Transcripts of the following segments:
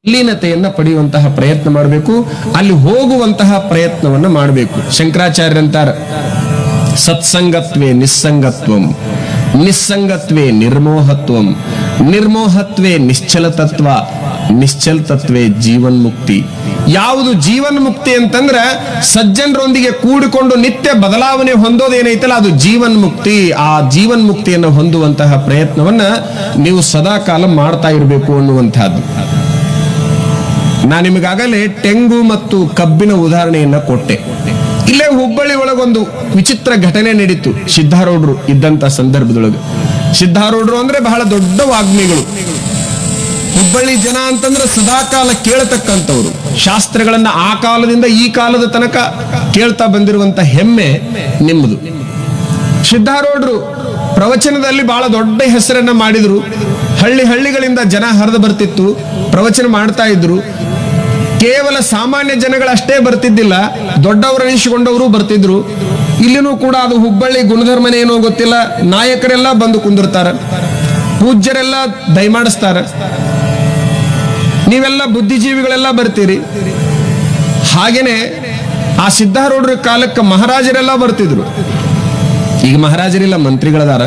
ಲೀನತೆಯನ್ನ ಪಡೆಯುವಂತಹ ಪ್ರಯತ್ನ ಮಾಡಬೇಕು ಅಲ್ಲಿ ಹೋಗುವಂತಹ ಪ್ರಯತ್ನವನ್ನ ಮಾಡಬೇಕು ಶಂಕರಾಚಾರ್ಯರಂತಾರ ಸತ್ಸಂಗತ್ವೇ ನಿಸ್ಸಂಗತ್ವಂ ನಿಸ್ಸಂಗತ್ವೇ ನಿರ್ಮೋಹತ್ವಂ ನಿರ್ಮೋಹತ್ವೇ ನಿಶ್ಚಲತತ್ವ ನಿಶ್ಚಲತತ್ವೇ ಜೀವನ್ಮುಕ್ತಿ ಯಾವುದು ಜೀವನ್ಮುಕ್ತಿ ಅಂತಂದ್ರ ಸಜ್ಜನರೊಂದಿಗೆ ಕೂಡಿಕೊಂಡು ನಿತ್ಯ ಬದಲಾವಣೆ ಹೊಂದೋದೇನೈತಲ್ಲ ಅದು ಜೀವನ್ಮುಕ್ತಿ ಆ ಜೀವನ್ಮುಕ್ತಿಯನ್ನು ಹೊಂದುವಂತಹ ಪ್ರಯತ್ನವನ್ನ ನೀವು ಸದಾ ಕಾಲ ಮಾಡ್ತಾ ಇರಬೇಕು ಅನ್ನುವಂತಹದ್ದು ನಾನು ನಿಮಗಾಗಲೇ ತೆಂಗು ಮತ್ತು ಕಬ್ಬಿನ ಉದಾಹರಣೆಯನ್ನ ಕೊಟ್ಟೆ ಇಲ್ಲೇ ಹುಬ್ಬಳ್ಳಿ ಒಳಗೊಂದು ವಿಚಿತ್ರ ಘಟನೆ ನಡೀತು ಸಿದ್ಧಾರೂಢರು ಇದ್ದಂತ ಸಂದರ್ಭದೊಳಗೆ ಸಿದ್ಧಾರೂಢರು ಅಂದ್ರೆ ಬಹಳ ದೊಡ್ಡ ವಾಗ್ಮಿಗಳು ಹುಬ್ಬಳ್ಳಿ ಜನ ಅಂತಂದ್ರೆ ಸದಾಕಾಲ ಕೇಳತಕ್ಕಂಥವ್ರು ಶಾಸ್ತ್ರಗಳನ್ನ ಆ ಕಾಲದಿಂದ ಈ ಕಾಲದ ತನಕ ಕೇಳ್ತಾ ಬಂದಿರುವಂತ ಹೆಮ್ಮೆ ನಿಮ್ಮದು ಸಿದ್ಧಾರೂಢರು ಪ್ರವಚನದಲ್ಲಿ ಬಹಳ ದೊಡ್ಡ ಹೆಸರನ್ನ ಮಾಡಿದ್ರು ಹಳ್ಳಿ ಹಳ್ಳಿಗಳಿಂದ ಜನ ಹರಿದು ಬರ್ತಿತ್ತು ಪ್ರವಚನ ಮಾಡ್ತಾ ಇದ್ರು ಕೇವಲ ಸಾಮಾನ್ಯ ಜನಗಳಷ್ಟೇ ಬರ್ತಿದ್ದಿಲ್ಲ ದೊಡ್ಡವರು ಎನಿಸಿಕೊಂಡವರು ಬರ್ತಿದ್ರು ಇಲ್ಲಿನೂ ಕೂಡ ಅದು ಹುಬ್ಬಳ್ಳಿ ಗುಣಧರ್ಮನೇ ಏನೋ ಗೊತ್ತಿಲ್ಲ ನಾಯಕರೆಲ್ಲ ಬಂದು ಕುಂದಿರ್ತಾರ ಪೂಜ್ಯರೆಲ್ಲ ದಯಮಾಡಿಸ್ತಾರ ನೀವೆಲ್ಲ ಬುದ್ಧಿಜೀವಿಗಳೆಲ್ಲ ಬರ್ತೀರಿ ಹಾಗೇನೆ ಆ ಸಿದ್ಧಾರೂಢರ ಕಾಲಕ್ಕೆ ಮಹಾರಾಜರೆಲ್ಲ ಬರ್ತಿದ್ರು ಈಗ ಮಹಾರಾಜರಿಲ್ಲ ಮಂತ್ರಿಗಳದಾರ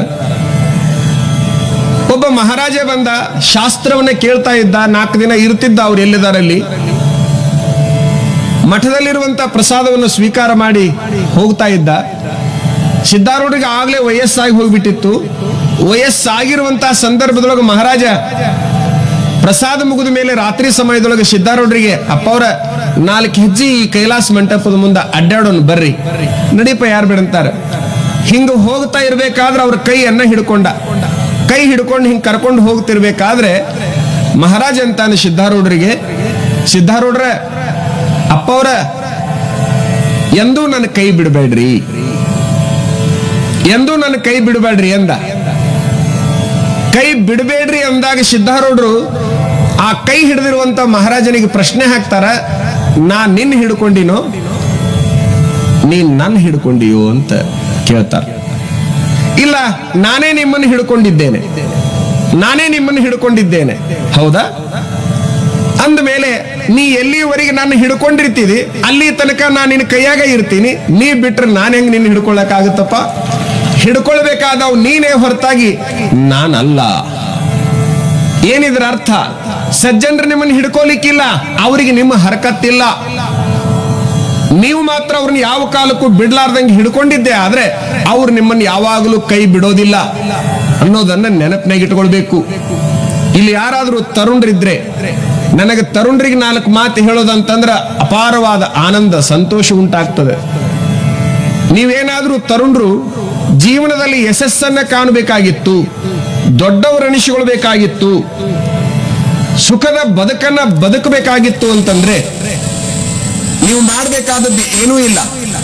ಒಬ್ಬ ಮಹಾರಾಜ ಬಂದ ಶಾಸ್ತ್ರವನ್ನ ಕೇಳ್ತಾ ಇದ್ದ ನಾಲ್ಕು ದಿನ ಇರ್ತಿದ್ದ ಅವ್ರು ಎಲ್ಲಿದಾರಲ್ಲಿ ಮಠದಲ್ಲಿರುವಂತ ಪ್ರಸಾದವನ್ನು ಸ್ವೀಕಾರ ಮಾಡಿ ಹೋಗ್ತಾ ಇದ್ದ ಸಿದ್ಧಾರೂಢರಿಗೆ ಆಗ್ಲೇ ವಯಸ್ಸಾಗಿ ಹೋಗ್ಬಿಟ್ಟಿತ್ತು ವಯಸ್ಸಾಗಿರುವಂತಹ ಸಂದರ್ಭದೊಳಗೆ ಮಹಾರಾಜ ಪ್ರಸಾದ ಮುಗಿದ ಮೇಲೆ ರಾತ್ರಿ ಸಮಯದೊಳಗೆ ಸಿದ್ಧಾರೂಢರಿಗೆ ಅಪ್ಪ ಅವರ ನಾಲ್ಕು ಹೆಜ್ಜೆ ಈ ಕೈಲಾಸ ಮಂಟಪದ ಮುಂದೆ ಅಡ್ಡಾಡೋನ್ ಬರ್ರಿ ನಡೀಪ ಯಾರು ಬಿಡಂತಾರ ಹಿಂಗ ಹೋಗ್ತಾ ಇರ್ಬೇಕಾದ್ರೆ ಅವ್ರ ಕೈಯನ್ನ ಹಿಡ್ಕೊಂಡ ಕೈ ಹಿಡ್ಕೊಂಡು ಹಿಂಗ್ ಕರ್ಕೊಂಡು ಹೋಗ್ತಿರ್ಬೇಕಾದ್ರೆ ಮಹಾರಾಜ ಅಂತಾನೆ ಸಿದ್ಧಾರೂಢರಿಗೆ ಸಿದ್ಧಾರೂಢರ ಅಪ್ಪ ಅವರ ಎಂದೂ ನನ್ನ ಕೈ ಬಿಡಬೇಡ್ರಿ ಎಂದೂ ನನ್ನ ಕೈ ಬಿಡಬೇಡ್ರಿ ಎಂದ ಕೈ ಬಿಡಬೇಡ್ರಿ ಅಂದಾಗ ಸಿದ್ಧಾರೂಢರು ಆ ಕೈ ಹಿಡಿದಿರುವಂತ ಮಹಾರಾಜನಿಗೆ ಪ್ರಶ್ನೆ ಹಾಕ್ತಾರ ನಾ ನಿನ್ನ ಹಿಡ್ಕೊಂಡಿನೋ ನೀನ್ ನನ್ನ ಹಿಡ್ಕೊಂಡಿಯೋ ಅಂತ ಕೇಳ್ತಾರ ಇಲ್ಲ ನಾನೇ ನಿಮ್ಮನ್ನು ಹಿಡ್ಕೊಂಡಿದ್ದೇನೆ ನಾನೇ ನಿಮ್ಮನ್ನು ಹಿಡ್ಕೊಂಡಿದ್ದೇನೆ ಹೌದಾ ಅಂದ ಮೇಲೆ ನೀ ಎಲ್ಲಿವರೆಗೆ ನಾನು ಹಿಡ್ಕೊಂಡಿರ್ತೀವಿ ಅಲ್ಲಿ ತನಕ ನಾನು ನಿನ್ನ ಕೈಯಾಗ ಇರ್ತೀನಿ ನೀ ಬಿಟ್ರೆ ನಾನು ಹೆಂಗ್ ನಿನ್ನ ಹಿಡ್ಕೊಳಕ್ ಆಗುತ್ತಪ್ಪ ಹಿಡ್ಕೊಳ್ಬೇಕಾದವ್ ನೀನೇ ಹೊರತಾಗಿ ನಾನಲ್ಲ ಏನಿದ್ರ ಅರ್ಥ ಸಜ್ಜನರು ನಿಮ್ಮನ್ನು ಹಿಡ್ಕೋಲಿಕ್ಕಿಲ್ಲ ಅವರಿಗೆ ನಿಮ್ಮ ಹರಕತ್ತಿಲ್ಲ ನೀವು ಮಾತ್ರ ಅವ್ರನ್ನ ಯಾವ ಕಾಲಕ್ಕೂ ಬಿಡ್ಲಾರ್ದಂಗೆ ಹಿಡ್ಕೊಂಡಿದ್ದೆ ಆದ್ರೆ ಅವ್ರು ನಿಮ್ಮನ್ನು ಯಾವಾಗಲೂ ಕೈ ಬಿಡೋದಿಲ್ಲ ಅನ್ನೋದನ್ನ ನೆನಪಿನಾಗ ಇಟ್ಕೊಳ್ಬೇಕು ಇಲ್ಲಿ ಯಾರಾದ್ರೂ ತರುಣರಿದ್ರೆ ನನಗೆ ತರುಣರಿಗೆ ನಾಲ್ಕು ಮಾತು ಹೇಳೋದಂತಂದ್ರ ಅಪಾರವಾದ ಆನಂದ ಸಂತೋಷ ಉಂಟಾಗ್ತದೆ ನೀವೇನಾದ್ರೂ ತರುಣರು ಜೀವನದಲ್ಲಿ ಯಶಸ್ಸನ್ನ ಕಾಣಬೇಕಾಗಿತ್ತು ದೊಡ್ಡವರಣಿಸಿಕೊಳ್ಬೇಕಾಗಿತ್ತು ಸುಖದ ಬದುಕನ್ನ ಬದುಕಬೇಕಾಗಿತ್ತು ಅಂತಂದ್ರೆ ನೀವು ಮಾಡಬೇಕಾದದ್ದು ಏನೂ ಇಲ್ಲ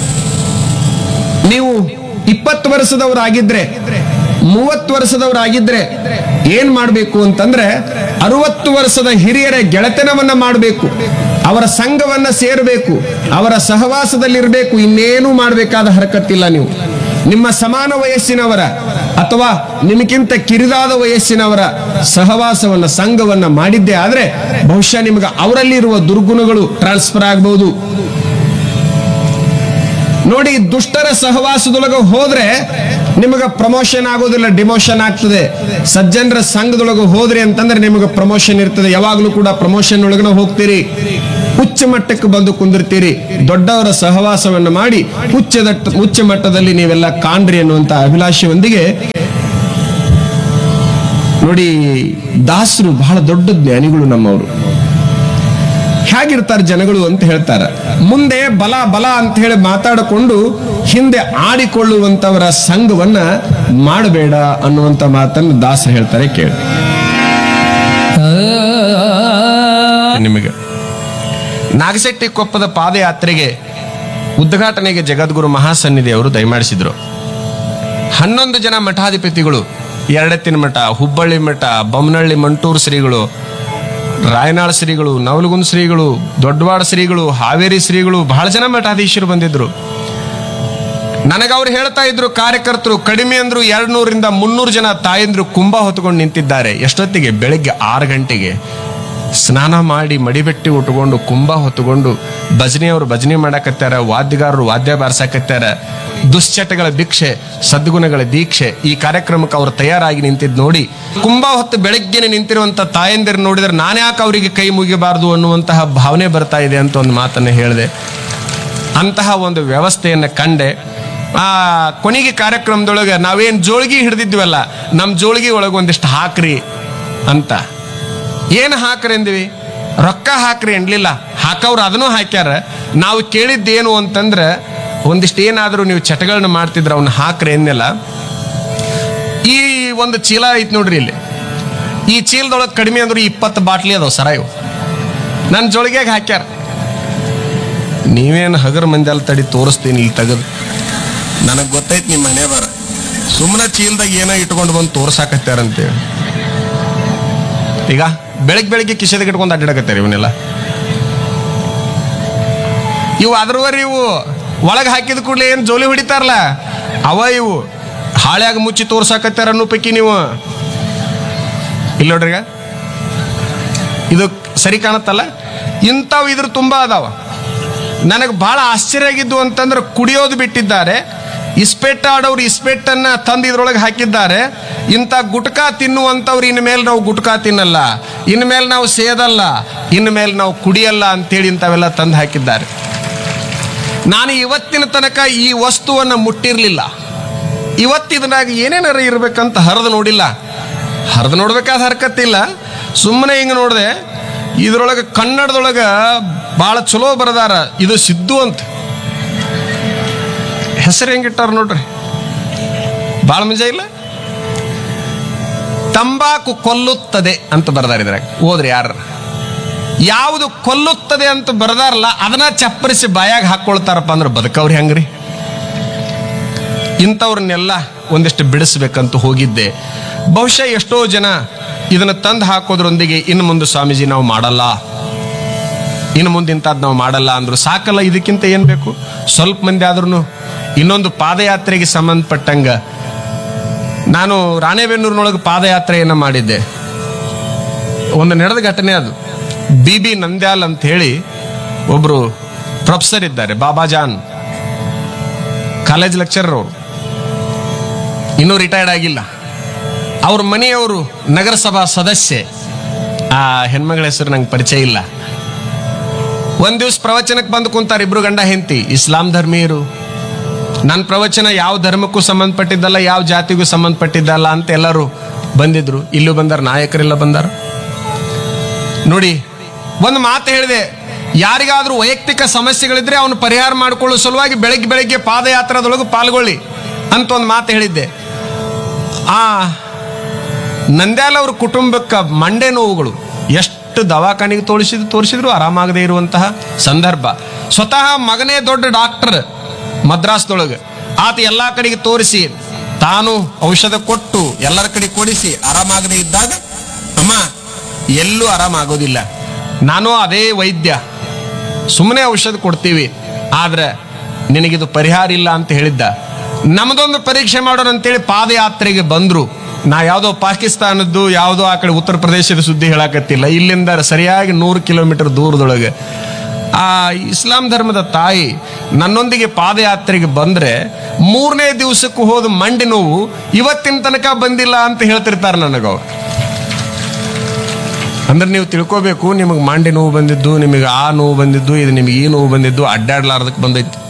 ನೀವು ಇಪ್ಪತ್ತು ವರ್ಷದವರಾಗಿದ್ರೆ ಮೂವತ್ತು ವರ್ಷದವರಾಗಿದ್ರೆ ಏನ್ ಮಾಡಬೇಕು ಅಂತಂದ್ರೆ ಅರವತ್ತು ವರ್ಷದ ಹಿರಿಯರ ಗೆಳೆತನವನ್ನ ಮಾಡಬೇಕು ಅವರ ಸಂಘವನ್ನ ಸೇರಬೇಕು ಅವರ ಸಹವಾಸದಲ್ಲಿರಬೇಕು ಇನ್ನೇನು ಮಾಡಬೇಕಾದ ಹರಕತ್ತಿಲ್ಲ ನೀವು ನಿಮ್ಮ ಸಮಾನ ವಯಸ್ಸಿನವರ ಅಥವಾ ನಿಮಗಿಂತ ಕಿರಿದಾದ ವಯಸ್ಸಿನವರ ಸಹವಾಸವನ್ನ ಸಂಘವನ್ನ ಮಾಡಿದ್ದೆ ಆದ್ರೆ ಬಹುಶಃ ನಿಮಗೆ ಅವರಲ್ಲಿರುವ ದುರ್ಗುಣಗಳು ಟ್ರಾನ್ಸ್ಫರ್ ಆಗಬಹುದು ನೋಡಿ ದುಷ್ಟರ ಸಹವಾಸದೊಳಗೆ ಹೋದ್ರೆ ನಿಮಗೆ ಪ್ರಮೋಷನ್ ಆಗೋದಿಲ್ಲ ಡಿಮೋಷನ್ ಆಗ್ತದೆ ಸಜ್ಜನರ ಸಂಘದೊಳಗೆ ಹೋದ್ರಿ ಅಂತಂದ್ರೆ ನಿಮಗೆ ಪ್ರಮೋಷನ್ ಇರ್ತದೆ ಯಾವಾಗಲೂ ಕೂಡ ಪ್ರಮೋಷನ್ ಒಳಗನ ಹೋಗ್ತೀರಿ ಉಚ್ಚ ಮಟ್ಟಕ್ಕೆ ಬಂದು ಕುಂದಿರ್ತೀರಿ ದೊಡ್ಡವರ ಸಹವಾಸವನ್ನು ಮಾಡಿ ಉಚ್ಚದ ಉಚ್ಚ ಮಟ್ಟದಲ್ಲಿ ನೀವೆಲ್ಲ ಕಾಣ್ರಿ ಅನ್ನುವಂತ ಅಭಿಲಾಷೆಯೊಂದಿಗೆ ನೋಡಿ ದಾಸರು ಬಹಳ ದೊಡ್ಡ ಜ್ಞಾನಿಗಳು ನಮ್ಮವರು ಹೇಗಿರ್ತಾರೆ ಜನಗಳು ಅಂತ ಹೇಳ್ತಾರೆ ಮುಂದೆ ಬಲ ಬಲ ಅಂತ ಹೇಳಿ ಮಾತಾಡಿಕೊಂಡು ಹಿಂದೆ ಆಡಿಕೊಳ್ಳುವಂತವರ ಸಂಘವನ್ನ ಮಾಡಬೇಡ ಅನ್ನುವಂತ ಮಾತನ್ನು ದಾಸರು ಹೇಳ್ತಾರೆ ಕೇಳಿ ನಿಮಗೆ ನಾಗಶೆಟ್ಟಿ ಕೊಪ್ಪದ ಪಾದಯಾತ್ರೆಗೆ ಉದ್ಘಾಟನೆಗೆ ಜಗದ್ಗುರು ಮಹಾಸನ್ನಿಧಿ ಅವರು ದಯಮಾಡಿಸಿದ್ರು ಹನ್ನೊಂದು ಜನ ಮಠಾಧಿಪತಿಗಳು ಎರಡೆತ್ತಿನ ಮಠ ಹುಬ್ಬಳ್ಳಿ ಮಠ ಬೊಮ್ಮನಹಳ್ಳಿ ಮಂಟೂರು ಶ್ರೀಗಳು ರಾಯನಾಳ ಶ್ರೀಗಳು ನವಲಗುಂದ ಶ್ರೀಗಳು ದೊಡ್ಡವಾಡ ಶ್ರೀಗಳು ಹಾವೇರಿ ಶ್ರೀಗಳು ಬಹಳ ಜನ ಮಠಾಧೀಶರು ಬಂದಿದ್ರು ನನಗೆ ಅವ್ರು ಹೇಳ್ತಾ ಇದ್ರು ಕಾರ್ಯಕರ್ತರು ಕಡಿಮೆ ಅಂದ್ರು ಎರಡ್ ನೂರಿಂದ ಮುನ್ನೂರು ಜನ ತಾಯಂದ್ರು ಕುಂಭ ಹೊತ್ಕೊಂಡು ನಿಂತಿದ್ದಾರೆ ಎಷ್ಟೊತ್ತಿಗೆ ಬೆಳಿಗ್ಗೆ ಆರು ಗಂಟೆಗೆ ಸ್ನಾನ ಮಾಡಿ ಮಡಿಬೆಟ್ಟಿ ಉಟ್ಕೊಂಡು ಕುಂಭ ಹೊತ್ತುಕೊಂಡು ಭಜನೆಯವರು ಭಜನೆ ಮಾಡಾಕತ್ಯಾರ ವಾದ್ಯಗಾರರು ವಾದ್ಯ ಬಾರ್ಸಾಕತ್ಯಾರ ದುಶ್ಚಟಗಳ ಭಿಕ್ಷೆ ಸದ್ಗುಣಗಳ ದೀಕ್ಷೆ ಈ ಕಾರ್ಯಕ್ರಮಕ್ಕೆ ಅವರು ತಯಾರಾಗಿ ನಿಂತಿದ್ ನೋಡಿ ಕುಂಭ ಹೊತ್ತು ಬೆಳಗ್ಗೆನೆ ನಿಂತಿರುವಂತ ತಾಯಂದಿರು ನೋಡಿದ್ರೆ ನಾನ್ಯಾಕೆ ಅವರಿಗೆ ಕೈ ಮುಗಿಬಾರದು ಅನ್ನುವಂತಹ ಭಾವನೆ ಬರ್ತಾ ಇದೆ ಅಂತ ಒಂದು ಮಾತನ್ನ ಹೇಳಿದೆ ಅಂತಹ ಒಂದು ವ್ಯವಸ್ಥೆಯನ್ನು ಕಂಡೆ ಆ ಕೊನೆಗೆ ಕಾರ್ಯಕ್ರಮದೊಳಗೆ ನಾವೇನ್ ಜೋಳಿಗೆ ಹಿಡಿದಿದ್ವಲ್ಲ ನಮ್ಮ ಜೋಳಿಗೆ ಒಳಗೆ ಒಂದಿಷ್ಟು ಹಾಕ್ರಿ ಅಂತ ಏನು ಹಾಕ್ರಿ ಅಂದ್ವಿ ರೊಕ್ಕ ಹಾಕ್ರಿ ಅನ್ಲಿಲ್ಲ ಹಾಕವ್ರು ಅದನ್ನೂ ಹಾಕ್ಯಾರ ನಾವು ಕೇಳಿದ್ದೇನು ಅಂತಂದ್ರೆ ಒಂದಿಷ್ಟು ಏನಾದರೂ ನೀವು ಚಟಗಳನ್ನ ಮಾಡ್ತಿದ್ರ ಅವನ್ನ ಹಾಕ್ರಿ ಅಂದಿಲ್ಲ ಈ ಒಂದು ಚೀಲ ಐತ್ ನೋಡ್ರಿ ಇಲ್ಲಿ ಈ ಚೀಲದೊಳಗೆ ಕಡಿಮೆ ಅಂದ್ರೆ ಇಪ್ಪತ್ತು ಬಾಟ್ಲಿ ಅದಾವ ಸರ ಇವು ನನ್ನ ಜೋಳಿಗೆಗೆ ಹಾಕ್ಯಾರ ನೀವೇನು ಹಗರ್ ಮಂದಿ ತಡಿ ತೋರಿಸ್ತೀನಿ ಇಲ್ಲಿ ತೆಗೆದು ನನಗೆ ಗೊತ್ತೈತಿ ನಿಮ್ಮ ಮನೆ ಬರ ಸುಮ್ಮನೆ ಚೀಲದಾಗ ಏನೋ ಇಟ್ಕೊಂಡು ಬಂದು ತೋರ್ಸಾಕತ್ಯಾರಂತೇಳಿ ಈಗ ಬೆಳಗ್ಗೆ ಬೆಳಗ್ಗೆ ಕಿಶೆದಾಗ ಇಟ್ಕೊಂಡು ಅಡ್ಡಾಡಕತ್ತಾರೆ ಇವನ್ನೆಲ್ಲ ಇವು ಅದ್ರವರಿ ಇವು ಒಳಗೆ ಹಾಕಿದ ಕೂಡಲೇ ಏನು ಜೋಲಿ ಹೊಡಿತಾರಲ್ಲ ಅವ ಇವು ಹಾಳ್ಯಾಗ ಮುಚ್ಚಿ ತೋರ್ಸಾಕತ್ತಾರ ಅನ್ನೋ ಪೈಕಿ ನೀವು ಇಲ್ಲ ನೋಡ್ರಿ ಈಗ ಇದು ಸರಿ ಕಾಣತ್ತಲ್ಲ ಇಂಥವು ಇದ್ರ ತುಂಬಾ ಅದಾವ ನನಗೆ ಬಹಳ ಆಶ್ಚರ್ಯ ಆಗಿದ್ದು ಅಂತಂದ್ರೆ ಕುಡಿಯೋದು ಬಿಟ್ಟಿದ್ದಾರೆ ಇಸ್ಪೆಟ್ ಆಡೋರು ಇಸ್ಪೆಟ್ಟನ್ನ ತಂದು ಇದ್ರೊಳಗೆ ಹಾಕಿದ್ದಾರೆ ಇಂಥ ಗುಟ್ಕಾ ತಿನ್ನುವಂಥವ್ರು ಇನ್ನು ಮೇಲೆ ನಾವು ಗುಟ್ಕಾ ತಿನ್ನಲ್ಲ ಇನ್ನು ಮೇಲೆ ನಾವು ಸೇದಲ್ಲ ಇನ್ನು ಮೇಲೆ ನಾವು ಕುಡಿಯಲ್ಲ ಅಂತೇಳಿ ಇಂಥವೆಲ್ಲ ತಂದು ಹಾಕಿದ್ದಾರೆ ನಾನು ಇವತ್ತಿನ ತನಕ ಈ ವಸ್ತುವನ್ನು ಮುಟ್ಟಿರಲಿಲ್ಲ ಇವತ್ತಿದ್ರಾಗ ಏನೇನಾರ ಇರ್ಬೇಕಂತ ಹರಿದು ನೋಡಿಲ್ಲ ಹರಿದು ನೋಡ್ಬೇಕಾದ ಹರ್ಕತ್ತಿಲ್ಲ ಸುಮ್ಮನೆ ಹಿಂಗೆ ನೋಡಿದೆ ಇದ್ರೊಳಗೆ ಕನ್ನಡದೊಳಗೆ ಭಾಳ ಚಲೋ ಬರದಾರ ಇದು ಸಿದ್ದು ಅಂತ ಹೆಸರು ಹೆಂಗಿಟ್ಟಾರ ನೋಡ್ರಿ ಭಾಳ ಮಜಾ ಇಲ್ಲ ತಂಬಾಕು ಕೊಲ್ಲುತ್ತದೆ ಅಂತ ಬರ್ದಾರ ಇದ್ರಾಗ ಓದ್ರಿ ಯಾರ ಯಾವುದು ಕೊಲ್ಲುತ್ತದೆ ಅಂತ ಬರ್ದಾರಲ್ಲ ಅದನ್ನ ಚಪ್ಪರಿಸಿ ಬಾಯಾಗ ಹಾಕೊಳ್ತಾರಪ್ಪ ಅಂದ್ರೆ ಬದುಕವ್ರಿ ಹೆಂಗ್ರಿ ಇಂಥವ್ರನ್ನೆಲ್ಲ ಒಂದಿಷ್ಟು ಬಿಡಿಸ್ಬೇಕಂತ ಹೋಗಿದ್ದೆ ಬಹುಶಃ ಎಷ್ಟೋ ಜನ ಇದನ್ನ ತಂದು ಹಾಕೋದ್ರೊಂದಿಗೆ ಇನ್ನು ಮುಂದೆ ಸ್ವಾಮೀಜಿ ನಾವು ಮಾಡಲ್ಲ ಇನ್ನು ಮುಂದೆ ಇಂಥದ್ದು ನಾವು ಮಾಡಲ್ಲ ಅಂದ್ರು ಸಾಕಲ್ಲ ಇದಕ್ಕಿಂತ ಏನ್ ಬೇಕು ಸ್ವಲ್ಪ ಮಂದಿ ಆದ್ರೂ ಇನ್ನೊಂದು ಪಾದಯಾತ್ರೆಗೆ ಸಂಬಂಧಪಟ್ಟಂಗ ನಾನು ರಾಣೆಬೆನ್ನೂರಿನೊಳಗೆ ಪಾದಯಾತ್ರೆಯನ್ನ ಮಾಡಿದ್ದೆ ಒಂದು ನಡೆದ ಘಟನೆ ಅದು ಬಿ ಬಿ ನಂದ್ಯಾಲ್ ಅಂತ ಹೇಳಿ ಒಬ್ರು ಪ್ರೊಫೆಸರ್ ಇದ್ದಾರೆ ಬಾಬಾಜಾನ್ ಕಾಲೇಜ್ ಲೆಕ್ಚರರ್ ಅವರು ಇನ್ನೂ ರಿಟೈರ್ಡ್ ಆಗಿಲ್ಲ ಅವ್ರ ಮನೆಯವರು ನಗರಸಭಾ ಸದಸ್ಯೆ ಆ ಹೆಣ್ಮಗಳ ಹೆಸರು ನಂಗೆ ಪರಿಚಯ ಇಲ್ಲ ಒಂದ್ ದಿವ್ಸ ಪ್ರವಚನಕ್ಕೆ ಬಂದು ಕುಂತಾರ ಇಬ್ರು ಗಂಡ ಹೆಂಡತಿ ಇಸ್ಲಾಂ ಧರ್ಮೀಯರು ನನ್ನ ಪ್ರವಚನ ಯಾವ ಧರ್ಮಕ್ಕೂ ಸಂಬಂಧಪಟ್ಟಿದ್ದಲ್ಲ ಯಾವ ಜಾತಿಗೂ ಸಂಬಂಧಪಟ್ಟಿದ್ದಲ್ಲ ಅಂತ ಎಲ್ಲರೂ ಬಂದಿದ್ರು ಇಲ್ಲೂ ಬಂದಾರ ನಾಯಕರೆಲ್ಲ ಬಂದಾರ ನೋಡಿ ಒಂದು ಮಾತು ಹೇಳಿದೆ ಯಾರಿಗಾದ್ರೂ ವೈಯಕ್ತಿಕ ಸಮಸ್ಯೆಗಳಿದ್ರೆ ಅವನು ಪರಿಹಾರ ಮಾಡಿಕೊಳ್ಳೋ ಸಲುವಾಗಿ ಬೆಳಗ್ಗೆ ಬೆಳಗ್ಗೆ ಪಾದಯಾತ್ರಾದೊಳಗೆ ಪಾಲ್ಗೊಳ್ಳಿ ಅಂತ ಒಂದು ಮಾತು ಹೇಳಿದ್ದೆ ಆ ನಂದ್ಯಾಲ್ ಅವ್ರ ಕುಟುಂಬಕ್ಕೆ ಮಂಡೆ ನೋವುಗಳು ಎಷ್ಟು ದವಾಖಾನೆಗೆ ತೋರಿಸಿದ್ರು ತೋರಿಸಿದ್ರು ಆರಾಮಾಗದೇ ಇರುವಂತಹ ಸಂದರ್ಭ ಸ್ವತಃ ಮಗನೇ ದೊಡ್ಡ ಡಾಕ್ಟರ್ ಮದ್ರಾಸ್ದೊಳಗೆ ಆತ ಎಲ್ಲಾ ಕಡೆಗೆ ತೋರಿಸಿ ತಾನು ಔಷಧ ಕೊಟ್ಟು ಎಲ್ಲರ ಕಡೆ ಕೊಡಿಸಿ ಆರಾಮಾಗದೇ ಇದ್ದಾಗ ಅಮ್ಮ ಎಲ್ಲೂ ಆರಾಮಾಗೋದಿಲ್ಲ ನಾನು ಅದೇ ವೈದ್ಯ ಸುಮ್ಮನೆ ಔಷಧ ಕೊಡ್ತೀವಿ ಆದ್ರೆ ನಿನಗಿದು ಪರಿಹಾರ ಇಲ್ಲ ಅಂತ ಹೇಳಿದ್ದ ನಮ್ದೊಂದು ಪರೀಕ್ಷೆ ಮಾಡೋಣ ಅಂತೇಳಿ ಪಾದಯಾತ್ರೆಗೆ ಬಂದ್ರು ನಾ ಯಾವುದೋ ಪಾಕಿಸ್ತಾನದ್ದು ಯಾವುದೋ ಆ ಕಡೆ ಉತ್ತರ ಪ್ರದೇಶದ ಸುದ್ದಿ ಹೇಳಕತ್ತಿಲ್ಲ ಇಲ್ಲಿಂದ ಸರಿಯಾಗಿ ನೂರು ಕಿಲೋಮೀಟರ್ ದೂರದೊಳಗೆ ಆ ಇಸ್ಲಾಂ ಧರ್ಮದ ತಾಯಿ ನನ್ನೊಂದಿಗೆ ಪಾದಯಾತ್ರೆಗೆ ಬಂದ್ರೆ ಮೂರನೇ ದಿವಸಕ್ಕೂ ಹೋದ ಮಂಡಿ ನೋವು ಇವತ್ತಿನ ತನಕ ಬಂದಿಲ್ಲ ಅಂತ ಹೇಳ್ತಿರ್ತಾರೆ ನನಗವ್ರು ಅಂದ್ರೆ ನೀವು ತಿಳ್ಕೋಬೇಕು ನಿಮಗೆ ಮಂಡಿ ನೋವು ಬಂದಿದ್ದು ನಿಮಗೆ ಆ ನೋವು ಬಂದಿದ್ದು ಇದು ನಿಮಗೆ ಈ ನೋವು ಬಂದಿದ್ದು ಅಡ್ಡಾಡ್ಲಾರ್ದಕ್ಕೆ ಬಂದೈತಿ